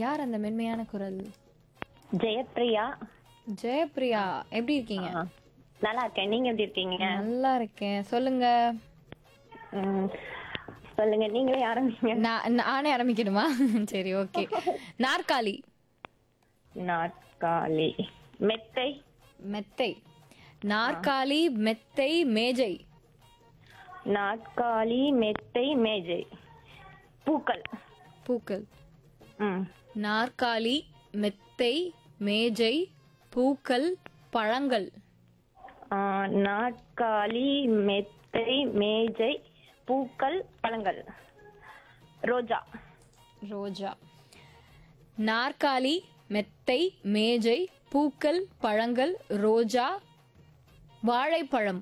யார் அந்த மென்மையான குரல் ஜெயப்ரியா ஜெயப்ரியா எப்படி இருக்கீங்க ஆ, நல்லா இருக்கேன் நீங்க எப்படி இருக்கீங்க நல்லா இருக்கேன் சொல்லுங்க ம், சொல்லுங்க நீங்களே ஆரம்பிங்க நான் நானே ஆரம்பிக்கணுமா சரி ஓகே நாற்காலி நாற்காலி மெத்தை மெத்தை நாற்காலி மெத்தை மேஜை நாற்காலி மெத்தை மேஜை பூக்கள் பூக்கள் ம் நாற்காலி மெத்தை மேஜை பூக்கள் பழங்கள் ஆ, நாற்காலி மெத்தை மேஜை பூக்கள் பழங்கள் ரோஜா ரோஜா நாற்காலி மெத்தை மேஜை பூக்கள் பழங்கள் ரோஜா வாழைப்பழம்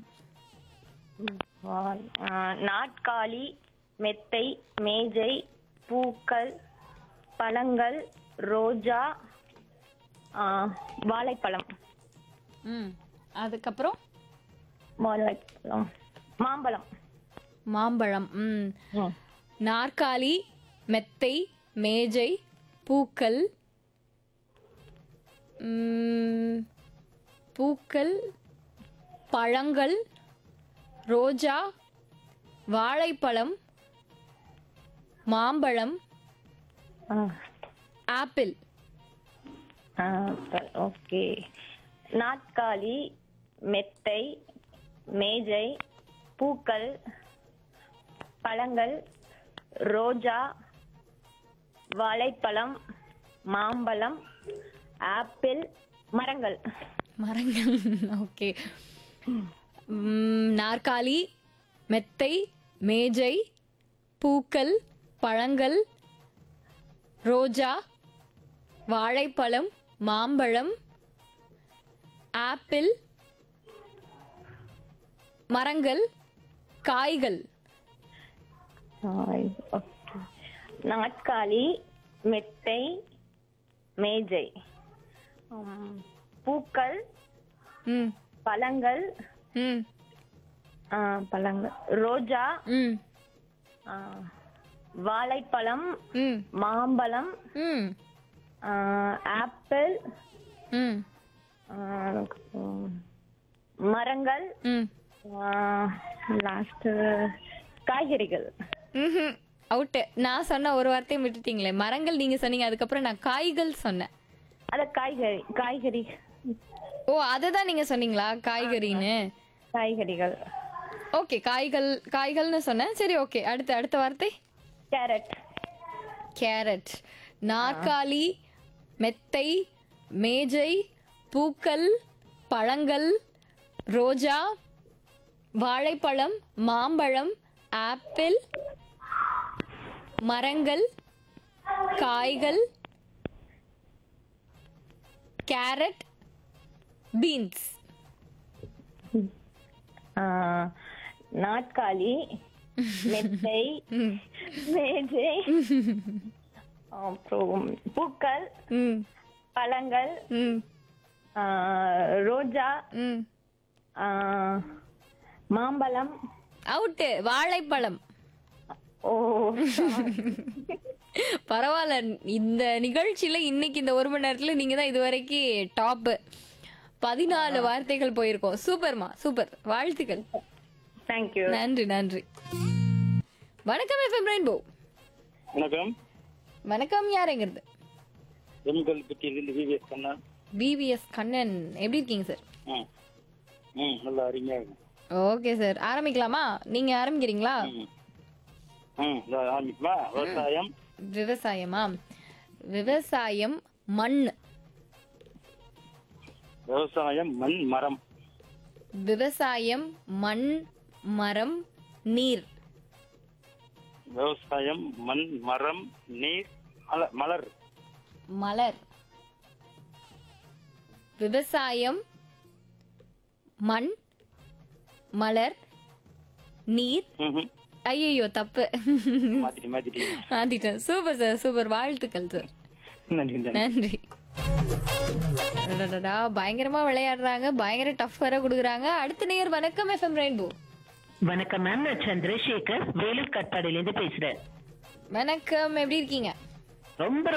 வா- ஆ, நாற்காலி மெத்தை மேஜை பூக்கள் பழங்கள் ரோஜா ஆ, வாழைப்பழம் ம் அதுக்கப்புறம் வாழைப்பழம் மாம்பழம் மாம்பழம் ம் ம். நாற்காலி மெத்தை மேஜை பூக்கள் ம், பூக்கள் பழங்கள் ரோஜா வாழைப்பழம் மாம்பழம் ஆ, ஆப்பிள் ஆ, ஓகே நாற்காலி மெத்தை மேஜை பூக்கள் பழங்கள் ரோஜா வாழைப்பழம் மாம்பழம் ஆப்பிள் மரங்கள் மரங்கள் ஓகே ம், நாற்காலி மெத்தை மேஜை பூக்கள் பழங்கள் ரோஜா வாழைப்பழம் மாம்பழம் ஆப்பிள் மரங்கள் காய்கள் ஆய், ஓகே. நாற்காலி மெத்தை மேஜை உம், பூக்கள் ம் பழங்கள் ம் ஆ, பழங்கள் ரோஜா ம் ஆ, வாழைப்பழம் ம் மாம்பழம் ம் ஆ, ஆப்பிள் ம் ஆ, அதுக்கப்புறம் மரங்கள் ம் லாஸ்ட் காய்கறிகள் ம்ஹும். அவுட்டு நான் சொன்ன ஒரு வார்த்தையை விட்டுட்டீங்களே மரங்கள் நீங்க சொன்னீங்க அதுக்கப்புறம் நான் காய்கள் சொன்னேன் அத காய்கறி காய்கறி ஓ அதுதான் நீங்க சொன்னீங்களா காய்கறின்னு காய்கறிகள் ஓகே காய்கள் காய்கள்னு சொன்னேன் சரி ஓகே அடுத்த அடுத்த வார்த்தை கேரட் கேரட் நாற்காலி மெத்தை மேஜை பூக்கள் பழங்கள் ரோஜா வாழைப்பழம் மாம்பழம் ஆப்பிள் மரங்கள் காய்கள் கேரட் பீன்ஸ் ஆ, நாற்காலி மெத்தை மேஜை அப்புறம் பூக்கள் ம் பழங்கள் ம் ஆ, ரோஜா ம் ஆ, மாம்பழம் அவுட்டு வாழைப்பழம் ஓ பரவாயில்ல இந்த நிகழ்ச்சியில இன்னைக்கு இந்த ஒரு மணி நேரத்துல நீங்க தான் இது வரைக்கும் டாப் பதினாலு வார்த்தைகள் போயிருக்கோம் சூப்பர்மா சூப்பர் வாழ்த்துக்கள் தேங்க்யூ நன்றி நன்றி வணக்கம் எஃப்எம் ரெயின்போ வணக்கம் வணக்கம் யாருங்கிறது எம்கல் பட்டியிலிருந்து விவிஎஸ் கண்ணா பிவிஎஸ் கண்ணன் எப்படி இருக்கீங்க சார் ம் ம் நல்லா அருமையா இருக்கும் ஓகே சார் ஆரம்பிக்கலாமா நீங்க ஆரம்பிக்கிறீங்களா ம் ம் இதோ ஆரம்பிக்குமா விவசாயம் விவசாயமா விவசாயம் மண் விவசாயம் மண் மரம் விவசாயம் மண் மரம் நீர் விவசாயம் மண் மரம் நீர் மல- மலர் மலர் விவசாயம் மண் மலர் நீர் ம்ஹும். ஐயோ தப்பு மாத்திட்டு மாத்திட்டு மாத்திட்டேன் சூப்பர் சார் சூப்பர் வாழ்த்துக்கள் சார் நன்றி நன்றி நன்றி அடடடா, பயங்கரமா விளையாடுறாங்க பயங்கர டஃப் வேற கொடுக்குறாங்க அடுத்த நேர் வணக்கம் எஃப்எம் ரெயின்போ வணக்கம் மேம் நான் சந்திரசேகர் வேலூர் கட்பாடியில இருந்து பேசுறேன் வணக்கம் எப்படி இருக்கீங்க ரொம்ப